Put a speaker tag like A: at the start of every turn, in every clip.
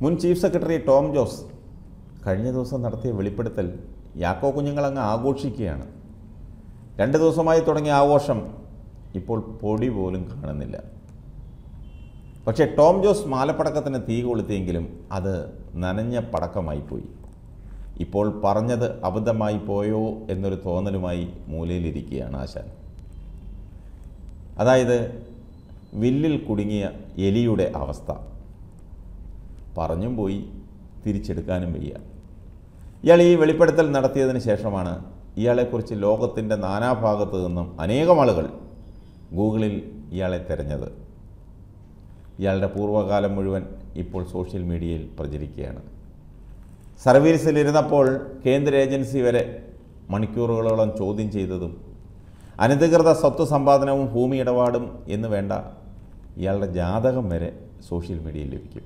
A: മുൻ chief secretary Tom Jose കഴിഞ്ഞ ദിവസം നടത്തിയ വെളിപ്പെടുത്തൽ യാക്കോ കുഞ്ഞുങ്ങളങ്ങ് ആഘോഷിക്കുകയാണ് രണ്ട് ദിവസമായി തുടങ്ങിയ ആഘോഷം ഇപ്പോൾ പൊടി പോലും കാണുന്നില്ല പക്ഷേ ടോം ജോസ് മാലപ്പടക്കത്തിന് തീ കൊളുത്തിയെങ്കിലും അത് നനഞ്ഞ പടക്കമായിപ്പോയി ഇപ്പോൾ പറഞ്ഞത് അബദ്ധമായി പോയോ എന്നൊരു തോന്നലുമായി മൂലയിലിരിക്കുകയാണ് ആശാൻ അതായത് വില്ലിൽ കുടുങ്ങിയ എലിയുടെ അവസ്ഥ പറഞ്ഞും പോയി തിരിച്ചെടുക്കാനും വയ്യ ഇയാൾ ഈ വെളിപ്പെടുത്തൽ നടത്തിയതിന് ശേഷമാണ് ഇയാളെക്കുറിച്ച് ലോകത്തിൻ്റെ നാനാഭാഗത്തു നിന്നും അനേകം ആളുകൾ ഗൂഗിളിൽ ഇയാളെ തിരഞ്ഞത് ഇയാളുടെ പൂർവ്വകാലം മുഴുവൻ ഇപ്പോൾ സോഷ്യൽ മീഡിയയിൽ പ്രചരിക്കുകയാണ് സർവീസിലിരുന്നപ്പോൾ കേന്ദ്ര ഏജൻസി വരെ മണിക്കൂറുകളോളം ചോദ്യം ചെയ്തതും അനധികൃത സ്വത്ത് സമ്പാദനവും ഭൂമി ഇടപാടും എന്ന് വേണ്ട ഇയാളുടെ ജാതകം വരെ സോഷ്യൽ മീഡിയയിൽ ലഭിക്കും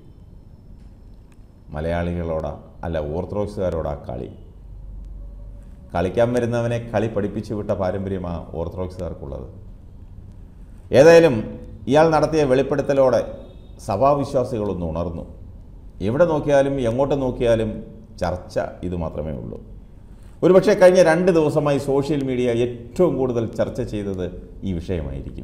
A: മലയാളികളോടാ അല്ല ഓർത്തഡോക്സുകാരോടാ കളി കളിക്കാൻ വരുന്നവനെ കളി പഠിപ്പിച്ചു വിട്ട പാരമ്പര്യമാണ് ഓർത്തഡോക്സുകാർക്കുള്ളത് ഏതായാലും ഇയാൾ നടത്തിയ വെളിപ്പെടുത്തലോടെ സഭാവിശ്വാസികളൊന്ന് ഉണർന്നു എവിടെ നോക്കിയാലും എങ്ങോട്ട് നോക്കിയാലും ചർച്ച ഇത് മാത്രമേ ഉള്ളൂ ഒരുപക്ഷെ കഴിഞ്ഞ രണ്ട് ദിവസമായി സോഷ്യൽ മീഡിയ ഏറ്റവും കൂടുതൽ ചർച്ച ചെയ്തത് ഈ വിഷയമായിരിക്കും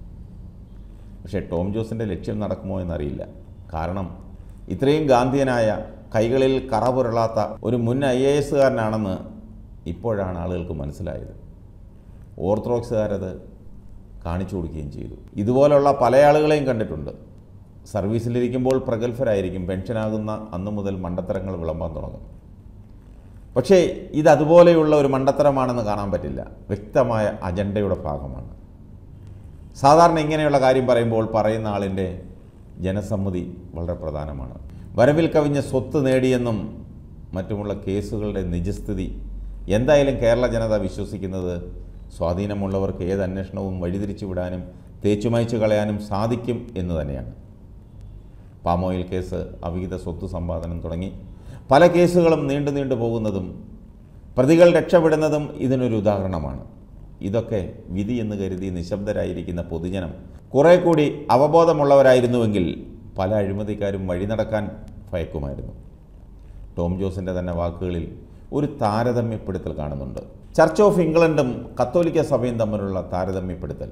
A: പക്ഷേ ടോം ജോസിൻ്റെ ലക്ഷ്യം നടക്കുമോ എന്നറിയില്ല കാരണം ഇത്രയും ഗാന്ധിയനായ കൈകളിൽ കറ പുരളാത്ത ഒരു മുൻ ഐ എ എസുകാരനാണെന്ന് ഇപ്പോഴാണ് ആളുകൾക്ക് മനസ്സിലായത് ഓർത്തഡോക്സുകാരത് കാണിച്ചു കൊടുക്കുകയും ചെയ്തു ഇതുപോലുള്ള പല ആളുകളെയും കണ്ടിട്ടുണ്ട് സർവീസിലിരിക്കുമ്പോൾ പ്രഗത്ഭരായിരിക്കും പെൻഷനാകുന്ന അന്നു മുതൽ മണ്ടത്തരങ്ങൾ വിളമ്പാൻ തുടങ്ങും പക്ഷേ ഇത് അതുപോലെയുള്ള ഒരു മണ്ടത്തരമാണെന്ന് കാണാൻ പറ്റില്ല വ്യക്തമായ അജണ്ടയുടെ ഭാഗമാണ് സാധാരണ ഇങ്ങനെയുള്ള കാര്യം പറയുമ്പോൾ പറയുന്ന ആളിൻ്റെ ജനസമ്മതി വളരെ പ്രധാനമാണ് വരവിൽ കവിഞ്ഞ സ്വത്ത് നേടിയെന്നും മറ്റുമുള്ള കേസുകളുടെ നിജസ്ഥിതി എന്തായാലും കേരള ജനത വിശ്വസിക്കുന്നത് സ്വാധീനമുള്ളവർക്ക് ഏത് അന്വേഷണവും വഴിതിരിച്ചു വിടാനും തേച്ചുമയച്ചു കളയാനും സാധിക്കും എന്ന് തന്നെയാണ് പാമോയിൽ കേസ് അവിഹിത സ്വത്ത് സമ്പാദനം തുടങ്ങി പല കേസുകളും നീണ്ടു നീണ്ടു പോകുന്നതും പ്രതികൾ രക്ഷപ്പെടുന്നതും ഇതിനൊരു ഉദാഹരണമാണ് ഇതൊക്കെ വിധി എന്ന് കരുതി നിശബ്ദരായിരിക്കുന്ന പൊതുജനം കുറേ കൂടി അവബോധമുള്ളവരായിരുന്നുവെങ്കിൽ പല അഴിമതിക്കാരും വഴി നടക്കാൻ ഭയക്കുമായിരുന്നു ടോം ജോസിൻ്റെ തന്നെ വാക്കുകളിൽ ഒരു താരതമ്യപ്പെടുത്തൽ കാണുന്നുണ്ട് ചർച്ച് ഓഫ് ഇംഗ്ലണ്ടും കത്തോലിക്ക സഭയും തമ്മിലുള്ള താരതമ്യപ്പെടുത്തൽ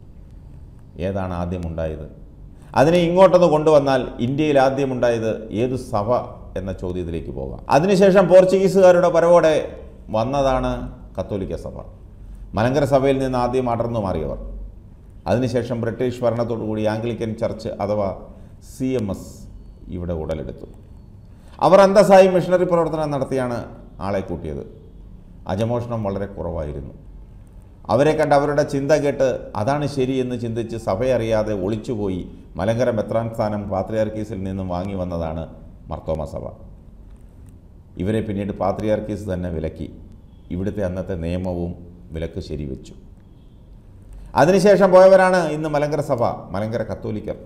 A: ഏതാണ് ആദ്യം ഉണ്ടായത് അതിനെ ഇങ്ങോട്ടൊന്ന് കൊണ്ടുവന്നാൽ ഇന്ത്യയിൽ ആദ്യം ഉണ്ടായത് ഏതു സഭ എന്ന ചോദ്യത്തിലേക്ക് പോകാം അതിനുശേഷം പോർച്ചുഗീസുകാരുടെ വരവോടെ വന്നതാണ് കത്തോലിക്ക സഭ മലങ്കര സഭയിൽ നിന്ന് ആദ്യം അടർന്നു മാറിയവർ അതിനുശേഷം ബ്രിട്ടീഷ് ഭരണത്തോടുകൂടി ആംഗ്ലിക്കൻ ചർച്ച് അഥവാ സി എം എസ് ഇവിടെ ഉടലെടുത്തു അവർ അന്തസ്സായി മിഷണറി പ്രവർത്തനം നടത്തിയാണ് ആളെ കൂട്ടിയത് അജമോഷണം വളരെ കുറവായിരുന്നു അവരെ കണ്ട് അവരുടെ ചിന്ത കേട്ട് അതാണ് ശരിയെന്ന് ചിന്തിച്ച് സഭയറിയാതെ ഒളിച്ചുപോയി മലങ്കര മെത്രാൻ സ്ഥാനം പാത്രിയാർക്കീസിൽ നിന്നും വാങ്ങി വന്നതാണ് മർത്തോമ സഭ ഇവരെ പിന്നീട് പാത്രിയാർക്കീസ് തന്നെ വിലക്കി ഇവിടുത്തെ അന്നത്തെ നിയമവും വിലക്ക് ശരിവെച്ചു അതിനുശേഷം പോയവരാണ് ഇന്ന് മലങ്കര സഭ മലങ്കര കത്തോലിക്കർ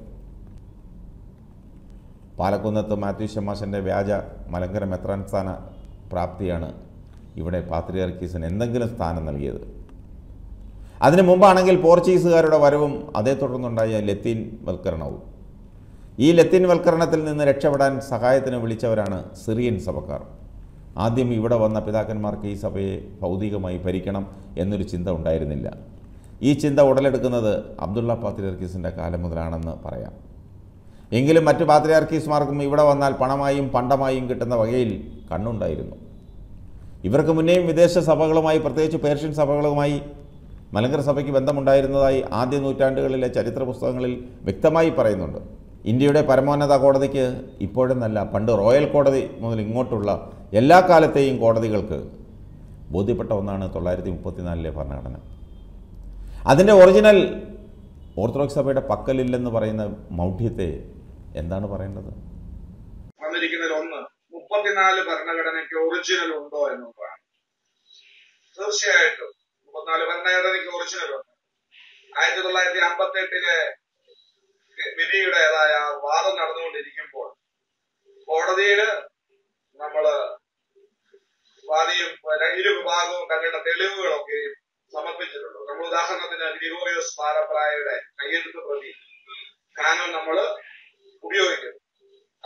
A: പാലക്കുന്നത്ത് മാത്യു ശമാശൻ്റെ വ്യാജ മലങ്കര മെത്രാൻ സ്ഥാന പ്രാപ്തിയാണ് ഇവിടെ പാത്രിയാർക്കീസിന് എന്തെങ്കിലും സ്ഥാനം നൽകിയത് അതിനു മുമ്പാണെങ്കിൽ പോർച്ചുഗീസുകാരുടെ വരവും അതേ തുടർന്നുണ്ടായ ലത്തീൻ വൽക്കരണവും ഈ ലത്തീൻ വൽക്കരണത്തിൽ നിന്ന് രക്ഷപ്പെടാൻ സഹായത്തിന് വിളിച്ചവരാണ് സിറിയൻ സഭക്കാർ ആദ്യം ഇവിടെ വന്ന പിതാക്കന്മാർക്ക് ഈ സഭയെ ഭൗതികമായി ഭരിക്കണം എന്നൊരു ചിന്ത ഉണ്ടായിരുന്നില്ല ഈ ചിന്ത ഉടലെടുക്കുന്നത് അബ്ദുള്ള പാത്രിയാർക്കീസിൻ്റെ കാലം മുതലാണെന്ന് പറയാം എങ്കിലും മറ്റു പാത്രിയാർക്കീസ്മാർക്കും ഇവിടെ വന്നാൽ പണമായും പണ്ടമായും കിട്ടുന്ന വകയിൽ കണ്ണുണ്ടായിരുന്നു ഇവർക്ക് മുന്നേയും വിദേശ സഭകളുമായി പ്രത്യേകിച്ച് പേർഷ്യൻ സഭകളുമായി മലങ്കര സഭയ്ക്ക് ബന്ധമുണ്ടായിരുന്നതായി ആദ്യ നൂറ്റാണ്ടുകളിലെ ചരിത്ര പുസ്തകങ്ങളിൽ വ്യക്തമായി പറയുന്നുണ്ട് ഇന്ത്യയുടെ പരമോന്നത കോടതിക്ക് ഇപ്പോഴെന്നല്ല പണ്ട് റോയൽ കോടതി മുതൽ ഇങ്ങോട്ടുള്ള എല്ലാ കാലത്തെയും കോടതികൾക്ക് ബോധ്യപ്പെട്ട ഒന്നാണ് തൊള്ളായിരത്തി മുപ്പത്തിനാലിലെ ഭരണഘടന അതിൻ്റെ ഒറിജിനൽ ഓർത്തഡോക്സ് സഭയുടെ പക്കലില്ലെന്ന് പറയുന്ന മൗഢ്യത്തെ എന്താണ് പറയേണ്ടത്
B: വന്നിരിക്കുന്നതിൽ ഒന്ന് മുപ്പത്തിനാല് ഭരണഘടനയ്ക്ക് ഒറിജിനൽ ഉണ്ടോ എന്നുള്ളതാണ് തീർച്ചയായിട്ടും മുപ്പത്തിനാല് ഭരണഘടനയ്ക്ക് ഒറിജിനൽ ഉണ്ട് ആയിരത്തി തൊള്ളായിരത്തി അമ്പത്തി എട്ടിലെ വിധിയുടേതായ വാദം നടന്നുകൊണ്ടിരിക്കുമ്പോൾ കോടതിയിൽ നമ്മള് വാദിയും ഇരു വിഭാഗവും തങ്ങളുടെ തെളിവുകളൊക്കെ സമർപ്പിച്ചിട്ടുണ്ട് നമ്മൾ ഉദാഹരണത്തിന് ഗ്രിഗോറിയോസ് പാരപ്രായയുടെ കയ്യെഴുത്ത് പ്രതി കാനോൻ നമ്മൾ ഉപയോഗിക്കുന്നു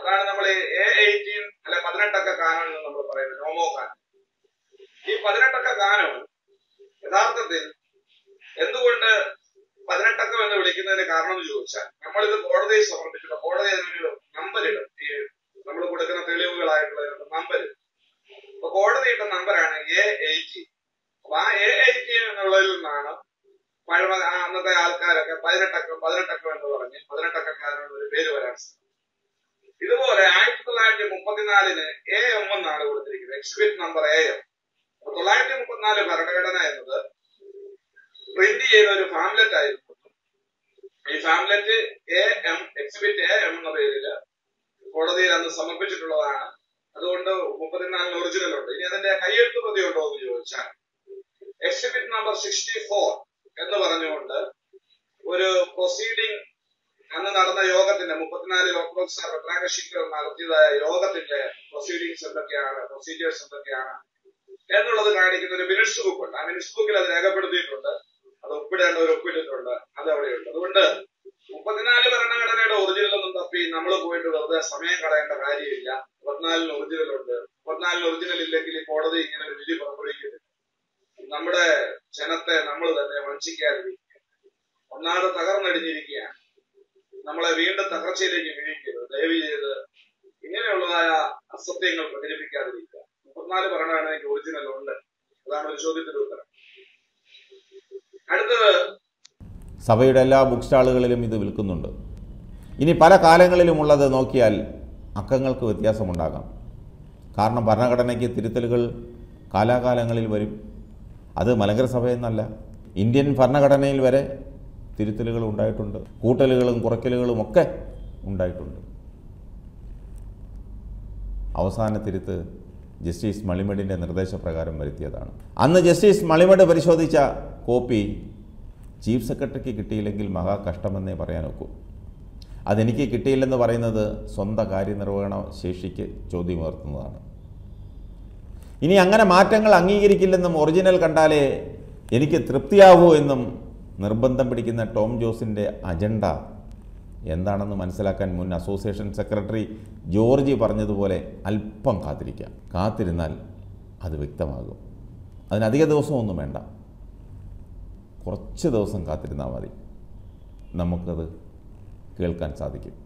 B: അതാണ് നമ്മൾ എ എയ്റ്റീൻ അല്ലെ പതിനെട്ടക്ക കാനം എന്ന് നമ്മൾ പറയുന്നത് നോമോ കാനം ഈ പതിനെട്ടക്ക കാനം യഥാർത്ഥത്തിൽ എന്തുകൊണ്ട് പതിനെട്ടക്കം എന്ന് വിളിക്കുന്നതിന് കാരണം എന്ന് ചോദിച്ചാൽ നമ്മളിത് കോടതിയിൽ സമർപ്പിച്ചിട്ട് കോടതി അതിനൊരു നമ്പർ ഇടും ഈ നമ്മൾ കൊടുക്കുന്ന തെളിവുകളായിട്ടുള്ള നമ്പർ അപ്പൊ കോടതി ഇട്ട നമ്പറാണ് എ എയ്റ്റി അപ്പൊ ആ എ എയ്റ്റി എന്നുള്ളതിൽ നിന്നാണ് പഴമ ആ അന്നത്തെ ആൾക്കാരൊക്കെ പതിനെട്ടക്കം പതിനെട്ടക്കം എന്ന് പറഞ്ഞ് പതിനെട്ടക്കക്കാരൻ ഒരു പേര് വരാൻ സാധിക്കും ഇതുപോലെ ആയിരത്തി തൊള്ളായിരത്തി മുപ്പത്തിനാലിന് എ എം എന്നാണ് കൊടുത്തിരിക്കുന്നത് എക്സിബിറ്റ് നമ്പർ എ എം അപ്പൊ തൊള്ളായിരത്തി മുപ്പത്തിനാല് ഭരണഘടന എന്നത് പ്രിന്റ് ചെയ്ത ഒരു ഫാംലെറ്റ് ആയിരുന്നു ഈ pamphlet A M exhibit A M എന്ന പേരില് കോടതിയിൽ അന്ന് സമർപ്പിച്ചിട്ടുള്ളതാണ് അതുകൊണ്ട് മുപ്പത്തിനാലിന് ഒറിജിനൽ ഉണ്ട് ഇനി അതിന്റെ കയ്യെഴുത്ത് പ്രതി ഉണ്ടോ എന്ന് ചോദിച്ചാൽ എക്സിബിറ്റ് നമ്പർ സിക്സ്റ്റി ഫോർ എന്ന് പറഞ്ഞുകൊണ്ട് ഒരു പ്രൊസീഡിംഗ് അന്ന് നടന്ന യോഗത്തിന്റെ മുപ്പത്തിനാലിൽ ഓർത്തഡോക്സ് പെട്രാകശിക്കൽ നടത്തിയതായ യോഗത്തിന്റെ പ്രൊസീഡിങ്സ് എന്തൊക്കെയാണ് പ്രൊസീജിയേഴ്സ് എന്തൊക്കെയാണ് എന്നുള്ളത് കാണിക്കുന്ന ഒരു മിനിറ്റ്സ് ബുക്ക് ഉണ്ട് ആ മിനിറ്റ്സ് ബുക്കിൽ അത് രേഖപ്പെടുത്തിയിട്ടുണ്ട് അത് ഒപ്പിടേണ്ടവർ ഒപ്പിട്ടിട്ടുണ്ട് അത് അവിടെയുണ്ട് അതുകൊണ്ട് മുപ്പത്തിനാല് ഭരണഘടനയുടെ ഒറിജിനൽ ഒന്നും തപ്പി നമ്മൾ പോയിട്ട് വെറുതെ സമയം കളയേണ്ട കാര്യമില്ല മുപ്പത്തിനാലിന് ഒറിജിനൽ ഉണ്ട് മുപ്പത്തിനാലിന് ഒറിജിനൽ ഇല്ലെങ്കിൽ ഈ കോടതി ഇങ്ങനെ ഒരു വിധി പുറപ്പെടുവിക്കുന്നില്ല നമ്മുടെ ജനത്തെ നമ്മൾ തന്നെ വഞ്ചിക്കാതിരിക്കുക ഒന്നാമത് തകർന്നടിഞ്ഞിരിക്കുകയാണ് നമ്മളെ വീണ്ടും തകർച്ചയിലേക്ക് വീഴിക്കരുത് ദയവ് ചെയ്ത് ഇങ്ങനെയുള്ളതായ അസത്യങ്ങൾ പ്രചരിപ്പിക്കാതിരിക്കുക മുപ്പത്തിനാല് ഭരണഘടനയ്ക്ക് ഒറിജിനൽ ഉണ്ട് അതാണ് ഒരു ചോദ്യത്തിന്റെ ഉത്തരം അടുത്തത്
A: സഭയുടെ എല്ലാ ബുക്ക് സ്റ്റാളുകളിലും ഇത് വിൽക്കുന്നുണ്ട് ഇനി പല കാലങ്ങളിലുമുള്ളത് നോക്കിയാൽ അക്കങ്ങൾക്ക് വ്യത്യാസമുണ്ടാകാം കാരണം ഭരണഘടനയ്ക്ക് തിരുത്തലുകൾ കാലാകാലങ്ങളിൽ വരും അത് മലങ്കര സഭയെന്നല്ല ഇന്ത്യൻ ഭരണഘടനയിൽ വരെ തിരുത്തലുകൾ ഉണ്ടായിട്ടുണ്ട് കൂട്ടലുകളും കുറയ്ക്കലുകളും ഒക്കെ ഉണ്ടായിട്ടുണ്ട് അവസാന തിരുത്ത് ജസ്റ്റിസ് മളിമഡിൻ്റെ നിർദ്ദേശപ്രകാരം വരുത്തിയതാണ് അന്ന് ജസ്റ്റിസ് മളിമഡ് പരിശോധിച്ച കോപ്പി ചീഫ് സെക്രട്ടറിക്ക് കിട്ടിയില്ലെങ്കിൽ മഹാ കഷ്ടമെന്നേ പറയാൻ ഒക്കൂ അതെനിക്ക് കിട്ടിയില്ലെന്ന് പറയുന്നത് സ്വന്തം കാര്യനിർവഹണ ശേഷിക്ക് ചോദ്യമുയർത്തുന്നതാണ് ഇനി അങ്ങനെ മാറ്റങ്ങൾ അംഗീകരിക്കില്ലെന്നും ഒറിജിനൽ കണ്ടാലേ എനിക്ക് തൃപ്തിയാവൂ എന്നും നിർബന്ധം പിടിക്കുന്ന ടോം ജോസിൻ്റെ അജണ്ട എന്താണെന്ന് മനസ്സിലാക്കാൻ മുൻ അസോസിയേഷൻ സെക്രട്ടറി ജോർജ് പറഞ്ഞതുപോലെ അല്പം കാത്തിരിക്കാം കാത്തിരുന്നാൽ അത് വ്യക്തമാകും അതിനധിക ദിവസമൊന്നും വേണ്ട കുറച്ച് ദിവസം കാത്തിരുന്നാൽ മതി നമുക്കത് കേൾക്കാൻ സാധിക്കും